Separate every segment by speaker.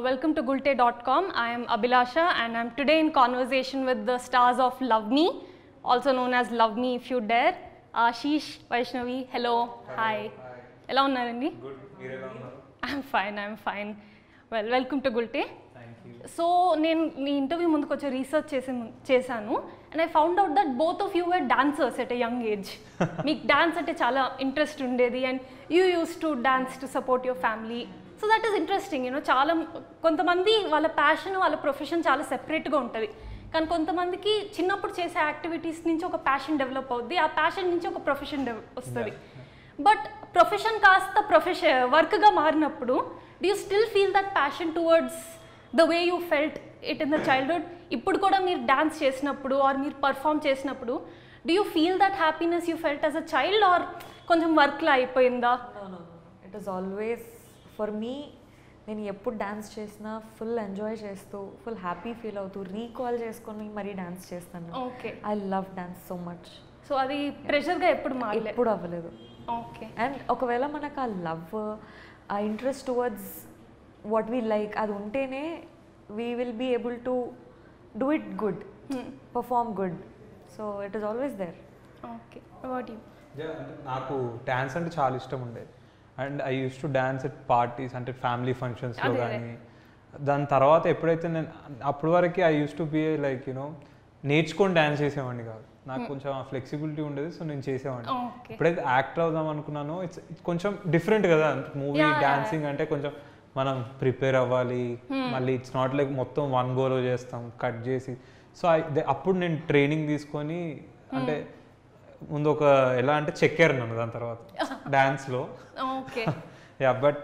Speaker 1: welcome to gulte.com. I am Abhilasha and I'm today in conversation with the stars of Love Me, also known as Love Me If You Dare. Ashish, Vaishnavi, hello, hi. ఎలా ఉన్నారండి
Speaker 2: good మీరు ఎలా ఉన్నారు
Speaker 1: I'm fine I'm fine well welcome to Gulte
Speaker 2: thank you
Speaker 1: so నేను మీ interview ముందుకు వచ్చి research చేసి చేశాను and I found out that both of you were dancers at a young age మీకు డాన్స్ అంటే చాలా ఇంట్రెస్ట్ ఉండేది and you use to dance to support your family so that is interesting you know చాలా కొంతమంది వాళ్ళ passion వాళ్ళ profession చాలా సెపరేట్గా ఉంటుంది కానీ కొంతమందికి చిన్నప్పుడు చేసే యాక్టివిటీస్ నుంచి ఒక ప్యాషన్ డెవలప్ అవుద్ది ఆ ప్యాషన్ నుంచి ఒక ప్రొఫెషన్ వస్తుంది బట్ ప్రొఫెషన్ కాస్త ప్రొఫెషన్ వర్క్గా మారినప్పుడు do you still feel that passion towards the way you felt it in the childhood ఇప్పుడు కూడా మీరు డాన్స్ చేసినప్పుడు ఆర్ మీరు పర్ఫామ్ చేసినప్పుడు do you feel that happiness you felt as a child or కొంచెం వర్క్లో అయిపోయిందా
Speaker 3: no no it is always for me నేను ఎప్పుడు డ్యాన్స్ చేసినా ఫుల్ ఎంజాయ్ చేస్తూ ఫుల్ హ్యాపీ ఫీల్ అవుతూ రీకాల్ చేసుకొని మరీ డ్యాన్స్ చేస్తాను
Speaker 1: okay
Speaker 3: I love dance so much
Speaker 1: so అది ప్రెషర్గా ఎప్పుడు మారలేదు
Speaker 3: ఎప్పుడు అవ్వలేదు
Speaker 1: ఓకే
Speaker 3: అండ్ ఒకవేళ మనకు ఆ లవ్ ఆ interest towards what we like అది ఉంటేనే we will be able to do it good perform good so it is always there
Speaker 1: okay about you
Speaker 2: నాకు డ్యాన్స్ అంటే చాలా ఇష్టం ఉండేది and I use to dance at parties అంటే family ఫంక్షన్స్లో
Speaker 1: అదే,
Speaker 2: కానీ దాని తర్వాత ఎప్పుడైతే నేను అప్పటి వరకు I use to be like you know నేర్చుకొని డ్యాన్స్ చేసేవాడిని కాదు నాకు కొంచెం ఫ్లెక్సిబిలిటీ ఉండేది సో నేను చేసేవాడిని
Speaker 1: ఓకే
Speaker 2: ఎప్పుడైతే యాక్టర్ అవుదాం అనుకున్నానో ఇట్స్ కొంచెం డిఫరెంట్ కదా మూవీ
Speaker 1: Yeah, yeah,
Speaker 2: డాన్సింగ్ అంటే కొంచెం మనం ప్రిపేర్ అవ్వాలి మళ్ళీ ఇట్స్ నాట్ లైక్ మొత్తం వన్ గోలో చేస్తాం కట్ చేసి సో అప్పుడు నేను ట్రైనింగ్ తీసుకొని అంటే ముందు ఒక ఎలా అంటే చెక్కారు నన్ను దాని తర్వాత డ్యాన్స్లో
Speaker 1: ఓకే
Speaker 2: యా బట్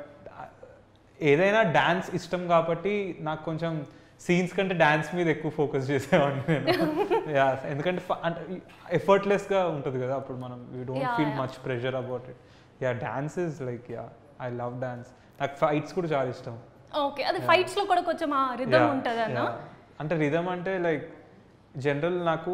Speaker 2: ఏదైనా డ్యాన్స్ ఇష్టం కాబట్టి నాకు కొంచెం సీన్స్ కంటే డ్యాన్స్ మీద ఎక్కువ ఫోకస్ చేసేవాడిని నేను యా ఎందుకంటే ఫ- అంటే ఎఫర్ట్లెస్గా ఉంటుంది కదా అప్పుడు మనం we don't
Speaker 1: Yeah,
Speaker 2: feel
Speaker 1: yeah.
Speaker 2: Much pressure about it yeah dance is like yeah I love dance నాకు ఫైట్స్ కూడా చాలా ఇష్టం
Speaker 1: ఓకే అది ఫైట్స్లో కూడా కొంచెం ఆ రిధమ్
Speaker 2: Yeah,
Speaker 1: ఉంటుంది అన్న
Speaker 2: yeah. అంటే రిధమ్ అంటే లైక్ జనరల్ నాకు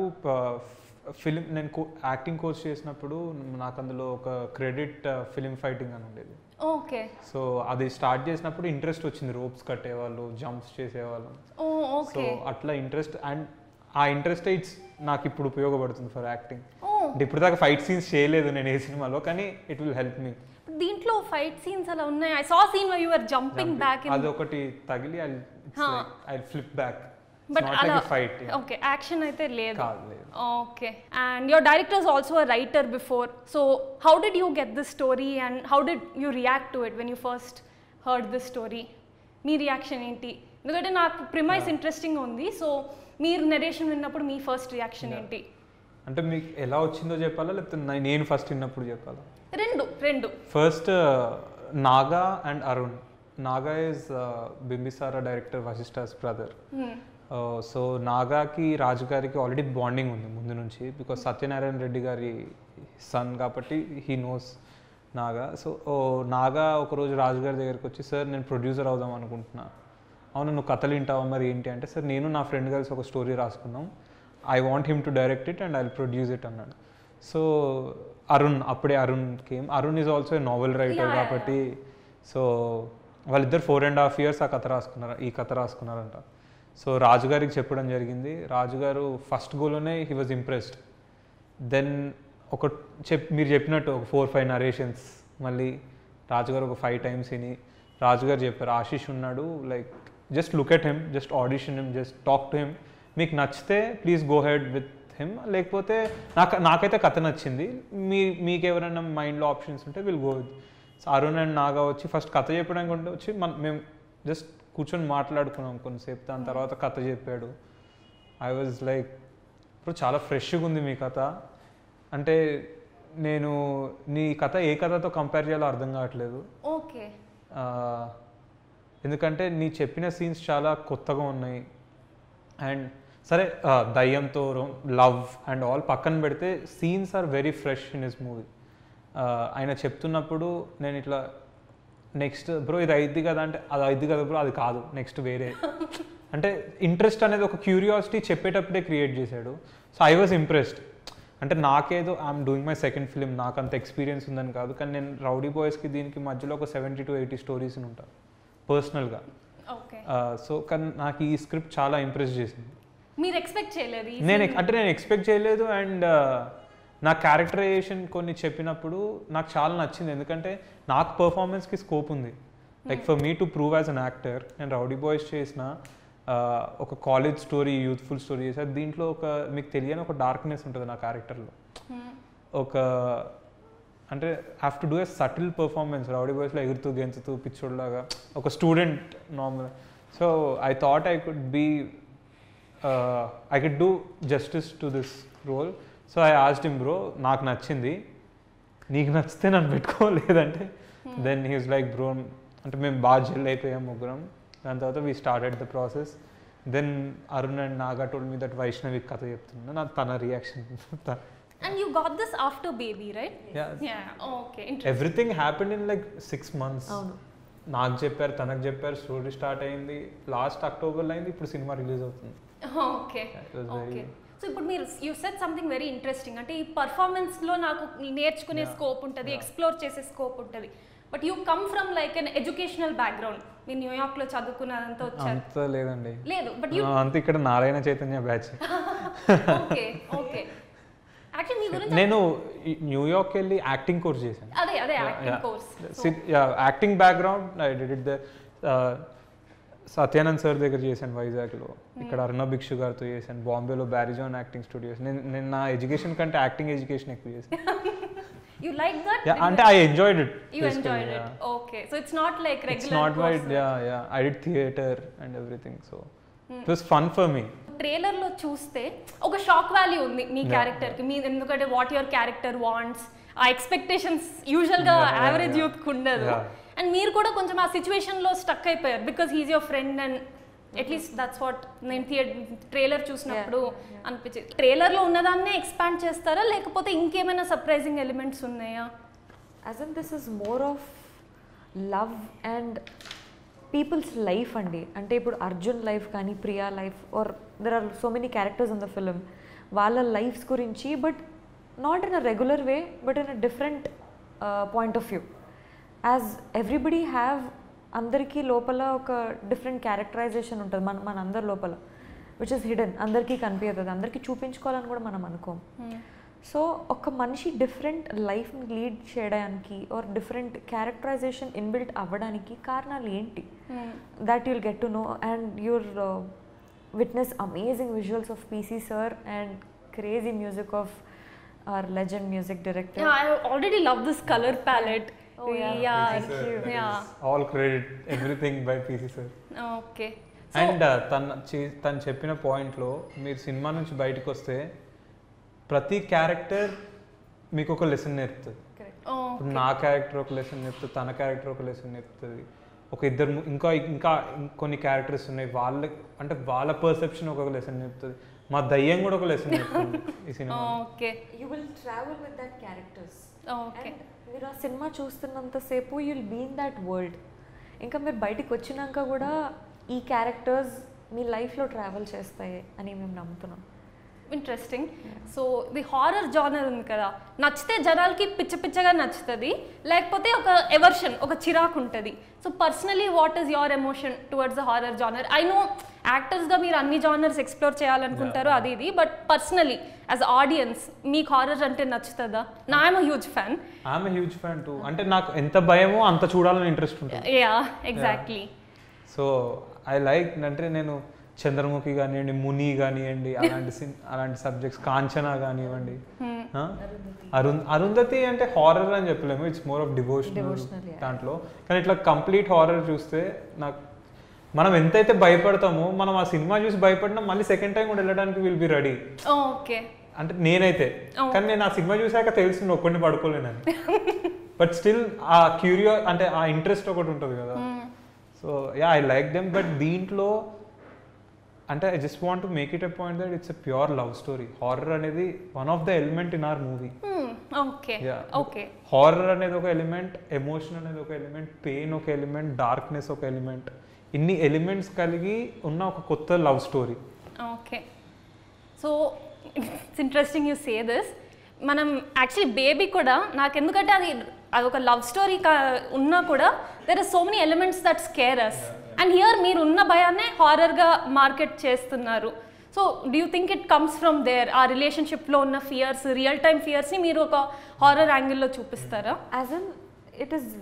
Speaker 2: ఫిలిం నేను యాక్టింగ్ కోర్స్ చేసినప్పుడు నాకు అందులో ఒక క్రెడిట్ ఫిలిం ఫైటింగ్ అని ఉండేది
Speaker 1: ఓకే
Speaker 2: సో అది స్టార్ట్ చేసినప్పుడు ఇంట్రెస్ట్ వచ్చింది రోప్స్ కట్టేవాళ్ళు జంప్స్ చేసేవాళ్ళు
Speaker 1: ఓ
Speaker 2: సో
Speaker 1: ఓకే
Speaker 2: అట్లా ఇంట్రెస్ట్ అండ్ ఆ ఇంట్రెస్ట్ ఇట్స్ నాకు ఇప్పుడు ఉపయోగపడుతుంది ఫర్ యాక్టింగ్
Speaker 1: ఓ
Speaker 2: అంటే ఇప్పుడు దాకా ఫైట్ సీన్స్ చేయలేదు నేను ఏ సినిమాలో కానీ ఇట్ విల్ హెల్ప్ మీ
Speaker 1: దీంట్లో ఫైట్ సీన్స్ అలా ఉన్నాయి I saw scene you are jumping back in
Speaker 2: అది ఒకటి తగిలి I
Speaker 1: Huh.
Speaker 2: I flip back
Speaker 1: but అలా
Speaker 2: ఫైట్
Speaker 1: ఓకే యాక్షన్ అయితే లేదు
Speaker 2: కాదు లేదు
Speaker 1: okay and your director is also a writer before so how did you get this story and how did you react to it when you first heard this story మీ reaction ఏంటి ఎందుకంటే నాకు premise interesting ఉంది so మీరు narration విన్నప్పుడు మీ first reaction
Speaker 2: Yeah.
Speaker 1: ఏంటి
Speaker 2: అంటే మీకు ఎలా వచ్చిందో చెప్పాలా లేకపోతే నా- నేను ఫస్ట్ విన్నప్పుడు చెప్పాలా
Speaker 1: రెండు రెండు
Speaker 2: first Naga and Arun Naga is Bimbisara director Vashishta's brother so నాగాకి రాజు గారికి ఆల్రెడీ బాండింగ్ ఉంది ముందు నుంచి బికాస్ సత్యనారాయణ రెడ్డి గారి సన్ కాబట్టి he knows Naga so Naga ఒకరోజు రాజు గారి దగ్గరికి వచ్చి సార్ నేను ప్రొడ్యూసర్ అవుదాం అనుకుంటున్నా అవును నువ్వు కథలు వింటావా మరి ఏంటి అంటే సార్ నేను నా ఫ్రెండ్ కలిసి ఒక స్టోరీ రాసుకున్నాం I want him to direct it and I produce it అన్నాడు సో అరుణ్ అప్పుడే Arun came Arun is also novel writer
Speaker 1: Yeah, yeah,
Speaker 2: కాబట్టి సో వాళ్ళిద్దరు ఫోర్ అండ్ హాఫ్ ఇయర్స్ ఆ కథ రాసుకున్నారు ఈ కథ రాసుకున్నారంట సో రాజుగారికి చెప్పడం జరిగింది రాజుగారు ఫస్ట్ గోలోనే హీ వాజ్ ఇంప్రెస్డ్ దెన్ ఒక చెప్ మీరు చెప్పినట్టు ఒక ఫోర్ ఫైవ్ నరేషన్స్ మళ్ళీ రాజుగారు ఒక ఫైవ్ టైమ్స్ విని రాజుగారు చెప్పారు ఆశీష్ ఉన్నాడు like just look at him just audition him just talk to him మీకు నచ్చితే please go head with him లేకపోతే నాకు నాకైతే కథ నచ్చింది మీ మీకు ఎవరైనా మైండ్లో ఆప్షన్స్ ఉంటే will go with so Arun and Naga వచ్చి ఫస్ట్ కథ చెప్పడానికి ఉంటే వచ్చి మన మేము జస్ట్ కూర్చొని మాట్లాడుకున్నాం కొంతసేపు దాని తర్వాత కథ చెప్పాడు ఐ వాజ్ లైక్ ఇప్పుడు చాలా ఫ్రెష్గా ఉంది మీ కథ అంటే నేను నీ కథ ఏ కథతో కంపేర్ చేయాలో అర్థం కావట్లేదు
Speaker 1: ఓకే
Speaker 2: ఆ, ఎందుకంటే నీ చెప్పిన సీన్స్ చాలా కొత్తగా ఉన్నాయి అండ్ సరే ఆ, దయ్యంతో లవ్ అండ్ ఆల్ పక్కన పెడితే scenes are very fresh in his movie ఆయన చెప్తున్నప్పుడు నేను ఇట్లా నెక్స్ట్ బ్రో ఇది అయిద్ది కదా అంటే అది అయిద్ది కదా బ్రో అది కాదు నెక్స్ట్ వేరే అంటే ఇంట్రెస్ట్ అనేది ఒక క్యూరియాసిటీ చెప్పేటప్పుడే క్రియేట్ చేశాడు సో ఐ వాజ్ ఇంప్రెస్డ్ అంటే నాకేదో I'm doing my second film నాకు అంత ఎక్స్పీరియన్స్ ఉందని కాదు కానీ నేను రౌడీ బాయ్స్కి దీనికి మధ్యలో ఒక సెవెంటీ టు ఎయిటీ స్టోరీస్ ఉంటాను పర్సనల్గా
Speaker 1: ఓకే
Speaker 2: సో కానీ నాకు ఈ స్క్రిప్ట్ చాలా ఇంప్రెస్ చేసింది
Speaker 1: మీరు ఎక్స్పెక్ట్ చేయలేదు ఈ
Speaker 2: నేను ఎక్- అంటే నేను ఎక్స్పెక్ట్ చేయలేదు అండ్ నా క్యారెక్టరైజేషన్ కొన్ని చెప్పినప్పుడు నాకు చాలా నచ్చింది ఎందుకంటే నాకు పర్ఫార్మెన్స్కి స్కోప్ ఉంది like for me to prove as an actor నేను రౌడీ బాయ్స్ చేసిన uh, ఒక కాలేజ్ స్టోరీ యూత్ఫుల్ స్టోరీ చేసా దీంట్లో ఒక మీకు తెలియని ఒక డార్క్నెస్ ఉంటుంది నా క్యారెక్టర్లో ఒక అంటే have to do a subtle performance rowdy బాయ్స్లో ఎగురుతూ గెంతుతూ పిచ్చోడ్లాగా ఒక student normal so I thought I could be I could do justice to this role so I asked him bro నాకు నచ్చింది నీకు నచ్చితే నన్ను పెట్టుకో లేదంటే దెన్ హీస్ లైక్ బ్రో అంటే మేము బాగా జెల్ అయిపోయాం ముగ్గురం దాని తర్వాత we started the process then Arun and Naga told me that Vaishnavi కథ చెప్తున్నా నాకు తన reaction
Speaker 1: and you got this after baby right ya okay
Speaker 2: everything happen in like six months
Speaker 3: అవును
Speaker 2: నాకు చెప్పారు తనకు చెప్పారు స్టోరీ స్టార్ట్ అయింది లాస్ట్ అక్టోబర్లో అయింది ఇప్పుడు సినిమా రిలీజ్ అవుతుంది
Speaker 1: okay
Speaker 2: it was very-
Speaker 1: okay so ఇప్పుడు మీరు you set something very interesting అంటే ఈ పర్ఫార్మెన్స్ లో నాకు నేర్చుకునే స్కోప్ ఉంటుంది ఎక్స్ప్లోర్ చేసే స్కోప్ ఉంటుంది but you come from like an educational background మీరు న్యూయార్క్ లో చదువుకున్నదంతా వచ్చారు
Speaker 2: అంత లేదండి
Speaker 1: లేదు బట్ యూ
Speaker 2: అంత ఇక్కడ Narayana Chaitanya batch
Speaker 1: okay okay actually మీ గురించి
Speaker 2: నేను ఈ న్యూయార్క్ వెళ్ళి యాక్టింగ్ కోర్స్ చేశాను
Speaker 1: అదే అదే acting course
Speaker 2: acting background I did it the Satyanand sir దగ్గర చేశాను వైజాగ్లో ఇక్కడ అరుణ భిక్షు గారితో చేశాను బాంబేలో బ్యారిజాన్ యాక్టింగ్ స్టూడియోస్ నేను నేను నా ఎడ్యుకేషన్ కంటే యాక్టింగ్ ఎడ్యుకేషన్ ఎక్కువ చేశాను
Speaker 1: యూ లైక్ దట్
Speaker 2: Yeah, అంటే I enjoyed it
Speaker 1: you enjoyed it okay so it's not like
Speaker 2: it's not
Speaker 1: regular
Speaker 2: white ya ya I did theatre and everything so it was fun for me
Speaker 1: trailer లో చూస్తే ఒక shock value ఉంది మీ character కి మీ ఎందుకంటే what your character wants ఆ expectations usual గా
Speaker 2: Yeah, yeah,
Speaker 1: average
Speaker 2: yeah.
Speaker 1: Youth కు ఉండదు
Speaker 2: Yeah.
Speaker 1: అండ్ మీరు కూడా కొంచెం ఆ సిచ్యువేషన్ లో స్టక్ అయిపోయారు because he's your friend and at least that's what నేను ట్రైలర్ చూసినప్పుడు అనిపించింది ట్రైలర్ లో ఉన్నదాన్నే ఎక్స్పాండ్ చేస్తారా లేకపోతే ఇంకేమైనా సర్ప్రైజింగ్ ఎలిమెంట్స్ ఉన్నాయా
Speaker 3: as an this is more of love and people's life అండి అంటే ఇప్పుడు అర్జున్ లైఫ్ కానీ Priya life are there are so many characters in the film వాళ్ళ లైఫ్స్ గురించి but not in a regular way but in a different point of view as everybody have అందరికీ లోపల ఒక డిఫరెంట్ క్యారెక్టరైజేషన్ ఉంటుంది మన మన అందరి లోపల విచ్ ఇస్ హిడెన్ అందరికీ కనిపించదు అందరికీ చూపించుకోవాలని కూడా మనం అనుకోం సో ఒక మనిషి డిఫరెంట్ లైఫ్ని లీడ్ చేయడానికి ఆర్ డిఫరెంట్ క్యారెక్టరైజేషన్ ఇన్బిల్ట్ అవ్వడానికి కారణాలు ఏంటి that you'll get to know and you're witness amazing visuals of PC sir and crazy music of our legend music director
Speaker 1: I already love this colour palette
Speaker 3: Oh, yeah.
Speaker 1: Ya
Speaker 2: all credit everything by PC sir
Speaker 1: okay
Speaker 2: and తన చే- తను చెప్పిన పాయింట్లో మీరు cinema నుంచి బయటకు వస్తే ప్రతి క్యారెక్టర్ మీకు ఒక లెసన్ నేర్పుతుంది ఇప్పుడు నా క్యారెక్టర్ ఒక లెసన్ నేర్పుతుంది తన క్యారెక్టర్ ఒక లెసన్ నేర్పుతుంది ఒక ఇద్దరు ము- ఇంకా ఇంకా కొన్ని క్యారెక్టర్స్ ఉన్నాయి వాళ్ళ అంటే వాళ్ళ పర్సెప్షన్ ఒక లెసన్ నేర్పుతుంది మా దయ్యం కూడా ఒక లెసన్ నేర్పుతుంది ఈ సినిమా
Speaker 1: okay
Speaker 3: you will travel with that characters
Speaker 1: okay
Speaker 3: and మీరు ఆ సినిమా చూస్తున్నంతసేపు you'll be in that world ఇంకా మీరు బయటికి వచ్చినాక కూడా ఈ క్యారెక్టర్స్ మీ లైఫ్లో ట్రావెల్ చేస్తాయి అని మేము నమ్ముతున్నాం
Speaker 1: interesting so the horror genre ఉంది కదా నచ్చితే జనాలకి పిచ్చ పిచ్చగా నచ్చుతుంది లేకపోతే ఒక ఎవర్షన్ ఒక చిరాకు ఉంటుంది so personally what is your emotion towards the horror genre I know యాక్టర్స్గా మీరు అన్ని జానర్స్ ఎక్స్ప్లోర్ చేయాలనుకుంటారు అది ఇది బట్ పర్సనలీ యాజ్ ఆడియన్స్ మీకు హారర్ అంటే నచ్చుతుందా నా ఐమ్ హ్యూజ్ ఫ్యాన్
Speaker 2: ఆమె హ్యూజ్ ఫ్యాన్ టూ అంటే నాకు ఎంత భయమో అంత చూడాలని ఇంట్రెస్ట్ ఉంటుంది
Speaker 1: ya exactly
Speaker 2: so I like అంటే నేను చంద్రముఖి కానివ్వండి ముని కానివ్వండి అలాంటి సిన్ అలాంటి సబ్జెక్ట్స్ కాంచనా కానివ్వండి ఆ? అరుణ్ అరుంధతి అంటే హారర్ అని చెప్పలేము it's more of devotional
Speaker 3: Devotional, yeah.
Speaker 2: దాంట్లో కానీ ఇట్లా కంప్లీట్ హారర్ చూస్తే నాకు మనం ఎంతైతే భయపడతామో మనం ఆ సినిమా చూసి భయపడినా మళ్ళీ సెకండ్ టైం కూడా వెళ్ళడానికి విల్ బి రెడీ
Speaker 1: ఓకే
Speaker 2: అంటే నేనైతే
Speaker 1: Oh.
Speaker 2: కానీ నేను ఆ సినిమా చూసాక తెలిసింది ఒక్కడిని పడుకోలేనని బట్ స్టిల్ ఆ క్యూరియో అంటే ఆ ఇంట్రెస్ట్ ఒకటి ఉంటుంది కదా so ya I like them but దీంట్లో అంటే I just want make it a point that it's a pure love story horror అనేది one of the element in our movie
Speaker 1: okay okay
Speaker 2: horror అనేది ఒక element emotion అనేది ఒక element pain ఒక element darkness ఒక element ఇన్ని elements కలిగి ఉన్న ఒక కొత్త love story
Speaker 1: okay so it's interesting you say this మనం యాక్చువల్లీ బేబీ కూడా నాకు ఎందుకంటే అది అది ఒక లవ్ స్టోరీ ఉన్నా కూడా there are so many elements that scare us and here మీరు ఉన్న భయాన్నే హారర్గా మార్కెట్ చేస్తున్నారు so do you think it comes from there ఆ రిలేషన్షిప్లో ఉన్న ఫియర్స్ రియల్ టైమ్ ఫియర్స్ని మీరు ఒక హారర్ యాంగిల్లో చూపిస్తారా
Speaker 3: as an it is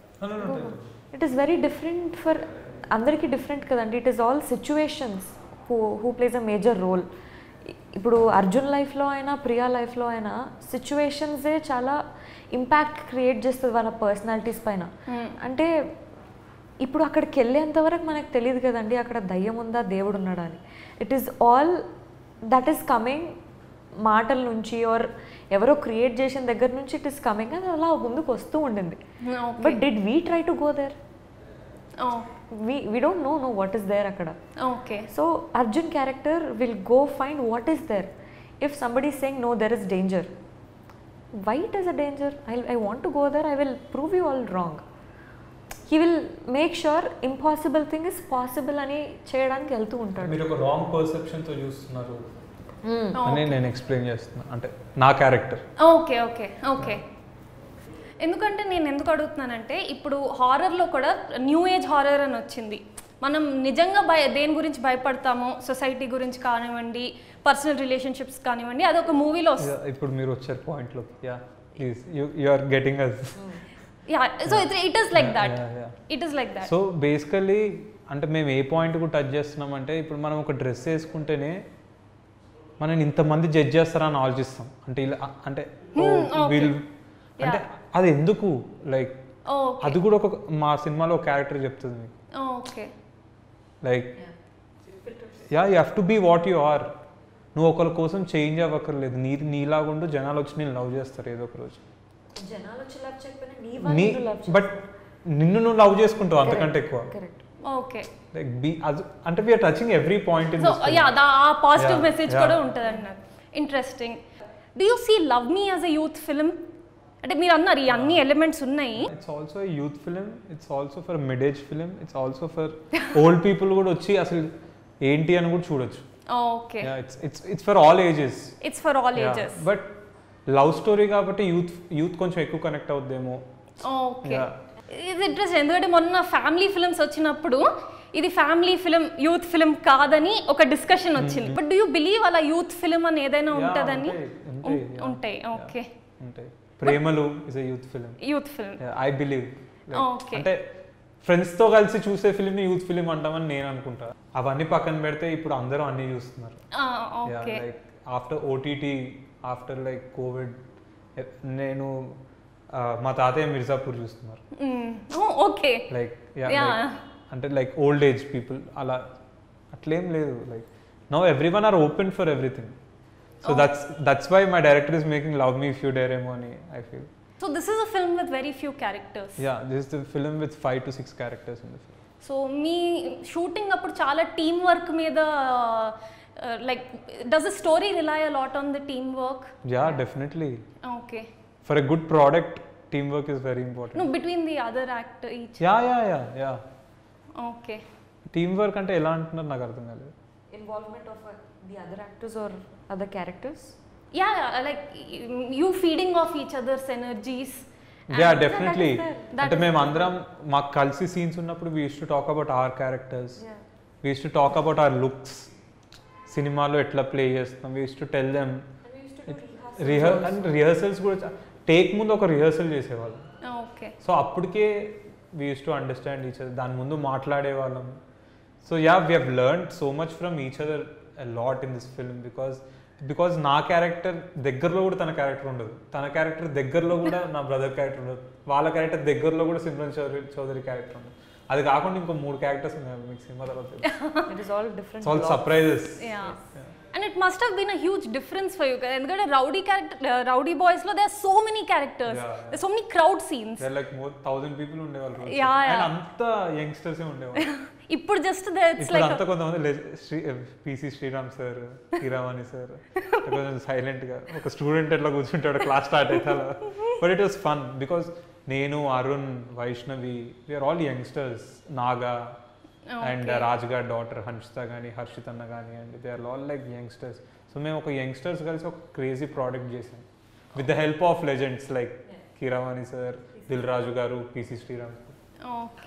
Speaker 3: it is very different for అందరికీ డిఫరెంట్ కదండి it is all situations who who plays a major role ఇప్పుడు అర్జున్ లైఫ్లో అయినా ప్రియా లైఫ్లో అయినా సిచ్యువేషన్సే చాలా ఇంపాక్ట్ క్రియేట్ చేస్తుంది వాళ్ళ పర్సనాలిటీస్ పైన అంటే ఇప్పుడు అక్కడికి వెళ్ళేంత వరకు మనకు తెలియదు కదండి అక్కడ దయ్యం ఉందా దేవుడు ఉన్నాడా అని it is all that is coming మాటల నుంచి ఆర్ ఎవరో క్రియేట్ చేసిన దగ్గర నుంచి ఇట్ ఈస్ కమింగ్ అది అలా ముందుకు వస్తూ ఉండింది but did we try to go there we we don't know know what is there అక్కడ
Speaker 1: okay
Speaker 3: so Arjun character will go find what is there if somebody saying no there is danger why it is a danger I I want to go there I will prove you all wrong he will make sure impossible thing is possible అని చేయడానికి వెళ్తూ ఉంటాడు
Speaker 2: మీరు ఒక wrong పర్సెప్షన్తో చూస్తున్నారు అని నేను explain చేస్తున్నా అంటే నా క్యారెక్టర్
Speaker 1: ఓకే ఓకే ఓకే ఎందుకంటే నేను ఎందుకు అడుగుతున్నానంటే ఇప్పుడు హారర్లో కూడా న్యూ ఏజ్ హారర్ అని వచ్చింది మనం నిజంగా భయ దేని గురించి భయపడతామో సొసైటీ గురించి కానివ్వండి పర్సనల్ రిలేషన్షిప్స్ కానివ్వండి అది ఒక మూవీలో వస్తుంది
Speaker 2: ఇప్పుడు మీరు వచ్చారు పాయింట్లో ya please you you are getting us
Speaker 1: ya so it it is like that
Speaker 2: Yeah, yeah.
Speaker 1: It is like that
Speaker 2: so basically అంటే మేము ఏ పాయింట్ కూడా టచ్ చేస్తున్నామంటే ఇప్పుడు మనం ఒక డ్రెస్ వేసుకుంటేనే మనం ఇంతమంది జడ్జ్ చేస్తారని ఆలోచిస్తాం అంటే ఇలా అంటే ఓ, వీళ్ళు అంటే అది ఎందుకు లైక్
Speaker 1: ఓకే
Speaker 2: అది కూడా ఒక మా సినిమాలో ఒక క్యారెక్టర్ చెప్తుంది మీకు
Speaker 1: okay
Speaker 2: like ya you have to be what you are నువ్వు ఒకరి కోసం చేంజ్ అవ్వక్కర్లేదు నీ నీలాగుండు జనాలు వచ్చి నేను లవ్ చేస్తారు ఏదో ఒక రోజు
Speaker 3: జనాలు వచ్చి లవ్ చెప్పిన
Speaker 2: నీ బట్ నిన్ను నువ్వు లవ్ చేసుకుంటావు అంతకంటే ఎక్కువ
Speaker 3: కరెక్ట్
Speaker 1: ఓకే
Speaker 2: లైక్ బీ అది అంటే we are touching every point in
Speaker 1: so ya ఆ పాజిటివ్
Speaker 2: Yeah,
Speaker 1: మెసేజ్
Speaker 2: yeah.
Speaker 1: కూడా ఉంటుంది అన్నారు interesting do you see love me as a youth film అంటే మీరు అన్నారు ఈ అన్ని ఎలిమెంట్స్ ఉన్నాయి
Speaker 2: it's also youth film it's also for mid age film it's also for old people కూడా వచ్చి అసలు ఏంటి అని కూడా చూడొచ్చు
Speaker 1: okay
Speaker 2: it's it's it's for all ages
Speaker 1: it's for all ages
Speaker 2: but love story కాబట్టి యూత్ యూత్ కొంచెం ఎక్కువ కనెక్ట్ అవుద్దేమో
Speaker 1: ఓకే
Speaker 2: Yeah.
Speaker 1: ఇది ఇంట్రెస్ట్ ఎందుకంటే మొన్న ఫ్యామిలీ ఫిల్మ్స్ వచ్చినప్పుడు ఇది ఫ్యామిలీ ఫిలిం యూత్ ఫిలిం కాదని ఒక డిస్కషన్ వచ్చింది బట్ డూ యూ బిలీవ్ అలా యూత్ ఫిలిం అని ఏదైనా
Speaker 2: Yeah,
Speaker 1: ఉంటుందని
Speaker 2: ఉంటాయి, ఉంటాయి,
Speaker 1: ఉం-
Speaker 2: yeah.
Speaker 1: ఉంటాయి ఓకే
Speaker 2: ఉంటాయి Premalu is a youth film
Speaker 1: youth film
Speaker 2: I believe
Speaker 1: Okay.
Speaker 2: అంటే ఫ్రెండ్స్ తో కలిసి చూసే ఫిలిం ని యూత్ ఫిలిం అంటామని నేను అనుకుంటా అవన్నీ పక్కన పెడితే ఇప్పుడు అందరూ అన్ని చూస్తున్నారు
Speaker 1: okay
Speaker 2: like after OTT after like covid నేను ఆ, మా తాతయ్య మిర్జాపూర్ చూస్తున్నారు
Speaker 1: ఓకే
Speaker 2: లైక్
Speaker 1: Yeah.
Speaker 2: అంటే లైక్ ఓల్డ్ ఏజ్ పీపుల్ అలా అట్లేం లేదు like no every one are open for everything so that's that's why my director is making love me few డేరేమో అని I feel
Speaker 1: so this is a film with very few characters
Speaker 2: ya this the film with five to six characters in the film
Speaker 1: so మీ shooting అప్పుడు చాలా team work మీద like does the story rely a lot on the team work
Speaker 2: ya definitely
Speaker 1: okay
Speaker 2: for a good product team work is very important
Speaker 1: నువ్వు between the other act each
Speaker 2: ya ya ya ya
Speaker 1: okay
Speaker 2: team work అంటే ఎలా అంటున్నారు నాకు అర్థం కాలేదు
Speaker 3: involvement of the other actors or other characters
Speaker 1: ya like you feeding off each others energies
Speaker 2: ya definitely
Speaker 1: that
Speaker 2: అంటే
Speaker 1: is
Speaker 2: మేము అందరం మాకు కలిసి సీన్స్ ఉన్నప్పుడు we to talk about our characters we to talk about our looks సినిమాలో ఎట్లా play చేస్తాం we to tell them rehear and rehearsals కూడా టేక్ ముందు ఒక రిహర్సల్ చేసేవాళ్ళం
Speaker 1: ఓకే
Speaker 2: సో అప్పటికే we use to understand each other దాని ముందు మాట్లాడే వాళ్ళం so yeah we have learn so much from each other lot in this film because because నా క్యారెక్టర్ దగ్గరలో కూడా తన క్యారెక్టర్ ఉండదు తన క్యారెక్టర్ దగ్గరలో కూడా నా బ్రదర్ క్యారెక్టర్ ఉండదు వాళ్ళ క్యారెక్టర్ దగ్గరలో కూడా సిమ్రన్ చౌదరి చౌదరి క్యారెక్టర్ ఉండదు అది కాకుండా ఇంకో మూడు క్యారెక్టర్స్ ఉన్నాయి మీకు సినిమా తర్వాత
Speaker 3: it is all different
Speaker 2: all surprises
Speaker 1: yeah and it must have been a huge difference for you కదా ఎందుకంటే రౌడీ క్యారెక్టర్ రౌడీ బాయ్స్ లో they are so many characters
Speaker 2: Yeah.
Speaker 1: So many crowd scenes
Speaker 2: there like more thousand people ఉండేవాళ్ళు రోజు.
Speaker 1: Yeah,
Speaker 2: And
Speaker 1: yeah.
Speaker 2: అంత youngsters ఉండేవాళ్ళు
Speaker 1: ఇప్పుడు just it's
Speaker 2: ఇప్పుడు
Speaker 1: like
Speaker 2: అంతా కొంతమంది లెజ- Sree PC Sreeram sir Keeravani sir కొంచెం సైలెంట్ గా ఒక స్టూడెంట్ ఎట్లా కూర్చుంటాడు క్లాస్ స్టార్ట్ అయితే అలా but it was fun because నేను Arun Vaishnavi we are all youngsters నాగా అండ్ రాజ్గా డాటర్ హన్షిత కానీ హర్షిత్ అన్న కానీ and they are all like youngsters so మేము ఒక యంగ్స్టర్స్ కలిసి ఒక క్రేజీ ప్రోడక్ట్ చేసాం with the help of legends like Keeravani sir Dil Raju గారు PC Sreeram
Speaker 1: okay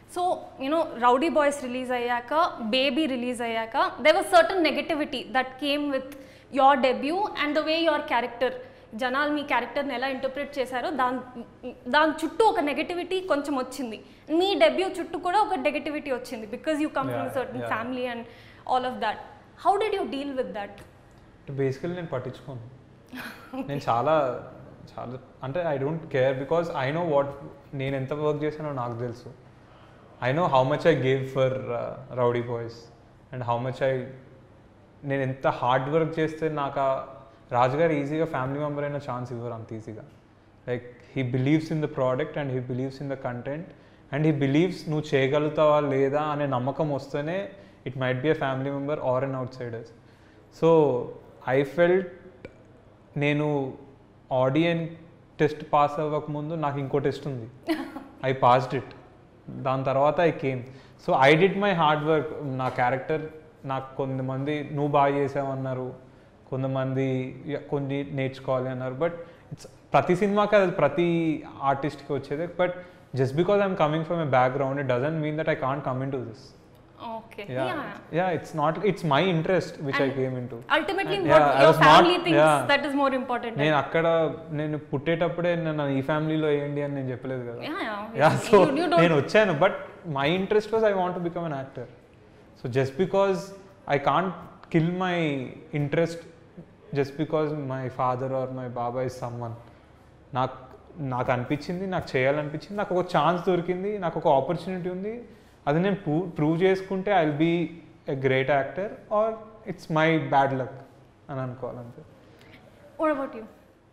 Speaker 1: so you know rowdy boys release అయ్యాక బేబీ రిలీజ్ అయ్యాక they was certain negativity that came with your debut and the way your character జనాలు మీ క్యారెక్టర్ని ఎలా interpret చేశారో దాని దాని చుట్టూ ఒక నెగటివిటీ కొంచెం వచ్చింది మీ డెబ్యూ చుట్టూ కూడా ఒక నెగటివిటీ వచ్చింది because you come from
Speaker 2: Yeah,
Speaker 1: certain
Speaker 2: yeah.
Speaker 1: Family and all of that how did you deal with that
Speaker 2: basically నేను పట్టించుకోను నేను చాలా చాలా అంటే I don't care because I know what నేను ఎంత వర్క్ చేశానో నాకు తెలుసు I know how much I gave for rowdy boys and how much I నేను ఎంత హార్డ్ వర్క్ చేస్తే నాకు ఆ రాజుగారు ఈజీగా ఫ్యామిలీ మెంబర్ అయిన ఛాన్స్ ఇవ్వరు అంత ఈజీగా like he believes in the product and he believes in the content and he believes నువ్వు చేయగలుగుతావా లేదా అనే నమ్మకం వస్తేనే it might be a family member or an outsiders so I felt నేను ఆడియన్ టెస్ట్ పాస్ అవ్వకముందు నాకు ఇంకో test ఉంది ఐ పాస్డ్ ఇట్ దాని తర్వాత I came so I did my hard work నా క్యారెక్టర్ నాకు కొంతమంది నువ్వు బాగా చేసావన్నారు కొంతమంది "యా, కొన్ని నేర్చుకోవాలి అన్నారు బట్ ఇట్స్ ప్రతి సినిమాకి అది ప్రతి ఆర్టిస్ట్కి వచ్చేది but just because I'm coming from a background it doesn't mean that I can't come into this
Speaker 1: okay
Speaker 2: yeah yeah it's not it's my interest which i
Speaker 1: And
Speaker 2: came into
Speaker 1: ultimately
Speaker 2: And, yeah, I
Speaker 1: your
Speaker 2: was not-
Speaker 1: family things
Speaker 2: yeah.
Speaker 1: That is more important
Speaker 2: నేను అక్కడ నేను పుట్టేటప్పుడే నన్ను ఈ ఫ్యామిలీలో వేయండి అని నేను చెప్పలేదు కదా
Speaker 1: Yeah, yeah.
Speaker 2: Yeah so
Speaker 1: You- you don't-
Speaker 2: నేను వచ్చాను but my interest was I want become an actor so just because I can't kill my interest just because my father or my బాబా ఇస్ సమ్మన్ నాకు నాకు అనిపించింది నాకు చేయాలనిపించింది నాకు ఒక chance దొరికింది నాకు ఒక ఆపర్చునిటీ ఉంది అది నేను ప్రూవ్ ప్రూవ్ చేసుకుంటే I will be a great actor or it's my bad luck అని అనుకోవాలంతే
Speaker 1: what about you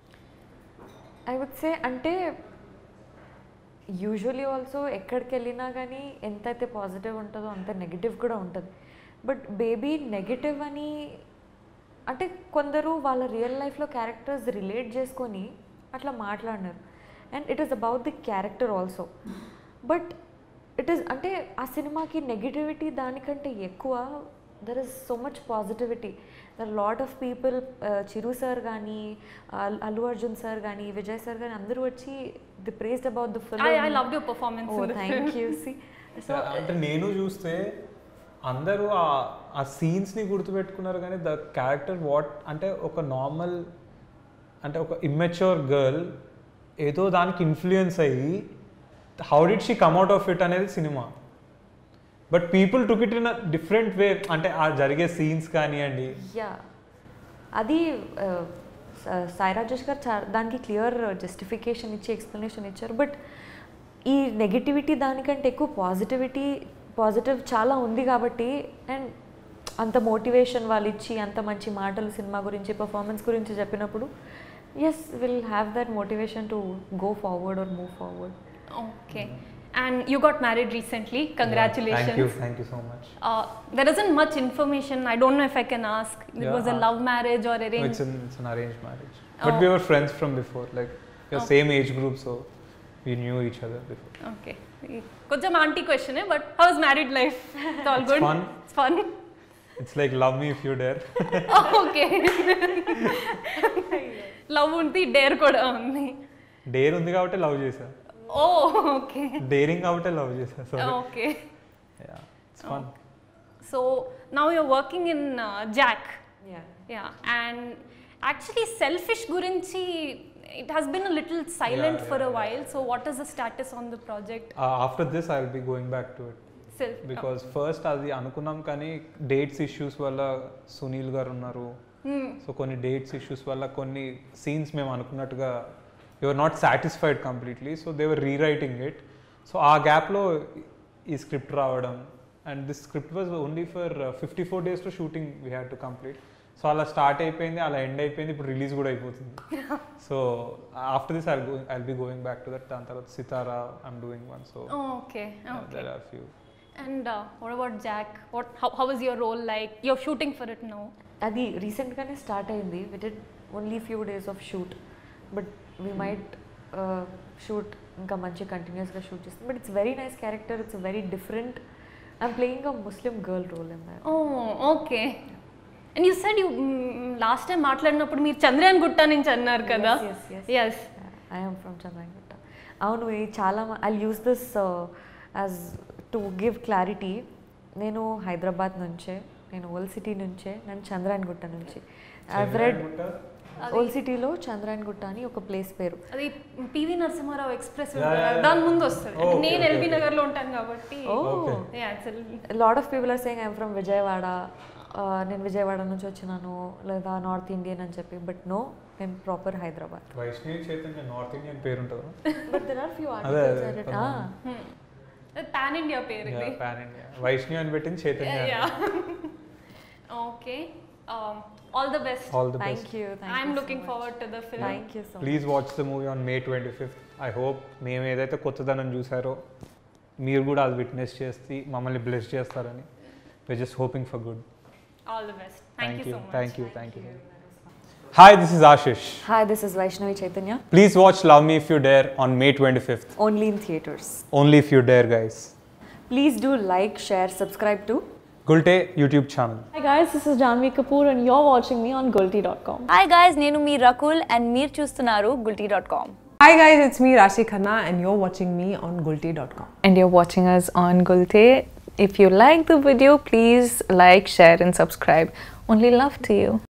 Speaker 3: I would say అంటే యూజువలీ ఆల్సో ఎక్కడికి వెళ్ళినా కానీ ఎంతైతే పాజిటివ్ ఉంటుందో అంత నెగిటివ్ కూడా ఉంటుంది బట్ బేబీ నెగిటివ్ అని అంటే కొందరు వాళ్ళ రియల్ లైఫ్లో క్యారెక్టర్స్ రిలేట్ చేసుకొని అట్లా మాట్లాడినారు and it is about the character also but it is అంటే ఆ సినిమాకి నెగిటివిటీ దానికంటే ఎక్కువ there is so much positivity there lot of people Chiru sir కానీ అల్లు అర్జున్ సార్ కానీ విజయ్ సార్ కానీ అందరూ వచ్చి the praised about the film
Speaker 1: I I love your performance
Speaker 3: oh thank you see so
Speaker 2: అంటే నేను చూస్తే అందరూ ఆ ఆ సీన్స్ని గుర్తుపెట్టుకున్నారు కానీ ద క్యారెక్టర్ వాట్ అంటే ఒక నార్మల్ అంటే ఒక ఇమ్మెచ్యూర్ గర్ల్ ఏదో దానికి ఇన్ఫ్లుయెన్స్ అయ్యి how did she come out of it అనేది సినిమా but people took it in a different way అంటే ఆ జరిగే సీన్స్ కానివ్వండి
Speaker 3: యా అది ఆ, సా- సాయి రాజేష్ గారు చా దానికి క్లియర్ జస్టిఫికేషన్ ఇచ్చి ఎక్స్ప్లెనేషన్ ఇచ్చారు బట్ ఈ నెగిటివిటీ దానికంటే ఎక్కువ పాజిటివిటీ పాజిటివ్ చాలా ఉంది కాబట్టి అండ్ అంత మోటివేషన్ వాళ్ళు ఇచ్చి అంత మంచి మాటలు సినిమా గురించి పర్ఫార్మెన్స్ గురించి చెప్పినప్పుడు yes will have that motivation to go forward or move forward
Speaker 1: okay and you got married recently
Speaker 2: thank you
Speaker 1: congratulations
Speaker 2: thank you so much
Speaker 1: Uh, there isn't much information. I don't know if I can ask. It
Speaker 2: Yeah,
Speaker 1: was a
Speaker 2: uh,
Speaker 1: love marriage or arranged.
Speaker 2: it's an it's an arranged marriage but
Speaker 1: Oh.
Speaker 2: we were friends from before like we are
Speaker 1: Oh.
Speaker 2: same age group so we knew each other before
Speaker 1: Okay. కొంచెం aunty question but how's married life it's all
Speaker 2: It's
Speaker 1: good
Speaker 2: fun.
Speaker 1: It's fun
Speaker 2: it's like love me if you dare
Speaker 1: okay love ఉంది dare కూడా ఉంది
Speaker 2: dare ఉంది కాబట్టి love చేశా
Speaker 1: oh okay
Speaker 2: daring కాబట్టి love చేశా so
Speaker 1: okay
Speaker 2: yeah it's fun
Speaker 1: so now your working in jack
Speaker 3: yeah
Speaker 1: yeah and actually selfish గురించి it has been a little silent
Speaker 2: Yeah,
Speaker 1: for a
Speaker 2: yeah,
Speaker 1: while so what is the status on the project
Speaker 2: after this I will be going back to 
Speaker 1: itself
Speaker 2: because first అది అనుకున్నాం కానీ dates issues వల్ల సునీల్ గారు ఉన్నారు so కొన్ని dates issues వల్ల కొన్ని scenes మేము అనుకున్నట్టుగా your not satisfied completely so they were rewriting it so ఆ గ్యాప్లో ఈ స్క్రిప్ట్ రావడం and this script was only for fifty four డేస్లో shooting we had to complete so అలా స్టార్ట్ అయిపోయింది అలా ఎండ్ అయిపోయింది ఇప్పుడు రిలీజ్ కూడా అయిపోతుంది so after this I going I'll be going back to that దాని తర్వాత Sithara I'm doing one so
Speaker 1: okay okay
Speaker 2: there are few
Speaker 1: And uh, what about Jack? What how, how is your role like? You're shooting for it now.
Speaker 3: అది రీసెంట్గానే start అయింది we did only few days of shoot but we might shoot ఇంకా మంచి కంటిన్యూస్గా shoot చేస్తాం but it's very nice character it's very different I'm playing a Muslim girl role in that
Speaker 1: Oh, okay. And you said you mm, last time మాట్లాడినప్పుడు మీరు చంద్రయాన్ గుట్ట నుంచి అన్నారు కదా
Speaker 3: yes, yes.
Speaker 1: Yes
Speaker 3: I'm from Chandrangutta అవును ఇది చాలా I use this as to give clarity నేను హైదరాబాద్ నుంచే నేను ఓల్డ్ సిటీ నుంచే నేను చంద్రాయన్ గుట్ట నుంచి ఐవ్ రెడ్ ఓల్డ్ సిటీలో చంద్రాయన్ గుట్ట అని ఒక ప్లేస్ పేరు
Speaker 1: అది PV Narasimharao express
Speaker 2: Yeah, yeah, yeah.
Speaker 1: దాని ముందు వస్తుంది
Speaker 2: Oh, okay,
Speaker 1: నేను
Speaker 2: okay,
Speaker 1: ఎల్బీ
Speaker 2: okay.
Speaker 1: నగర్ లో ఉంటాను కాబట్టి
Speaker 2: Okay.
Speaker 1: Yeah, absolutely.
Speaker 3: Lot of people are saying I'm from Vijayawada ఆ, నేను విజయవాడ నుంచి వచ్చినాను లేదా నార్త్ ఇండియన్ అని చెప్పి బట్ నో నేను proper Hyderabad
Speaker 2: Vaishnavi Chaitanya north Indian పేరు ఉంటుందా
Speaker 3: బట్ దెర్ ఆర్ ఫ్యూ
Speaker 2: అదే,
Speaker 3: ఆర్టికల్స్
Speaker 2: అదే.
Speaker 1: పాన్ ఇండియా పేరు ఇది
Speaker 2: పాన్ ఇండియా వైష్ణవి అని పెట్టింది Chaitanya
Speaker 1: okay all the best
Speaker 2: all the
Speaker 3: thank
Speaker 2: best
Speaker 3: you
Speaker 1: I'm looking forward to the film
Speaker 3: thank you so
Speaker 2: please watch the movie on May twenty fifth I hope మేము ఏదైతే కొత్తదనం చూసారో మీరు కూడా అది విట్నెస్ చేసి మమ్మల్ని బ్లెస్ చేస్తారని we just hoping for good
Speaker 1: all the best thank you so much
Speaker 2: thank you thank you hi this is Ashish
Speaker 3: hi this is Vaishnavi Chaitanya
Speaker 2: please watch love me if you dare on May twenty fifth
Speaker 3: only in theaters
Speaker 2: only if you dare guys
Speaker 3: please do like share subscribe to
Speaker 2: Gulte YouTube channel
Speaker 4: Hi guys, this is Janvi Kapoor and you're watching me on Gulti.com.
Speaker 5: Hi guys నేను మీ Rakul and మీరు చూస్తున్నారు Gulti dot com
Speaker 6: Hi guys, it's me Rashi Khanna and you're watching me on Gulti.com.
Speaker 7: and you're watching us on Gulte. If you like the video, please like, share, and subscribe. Only love to you.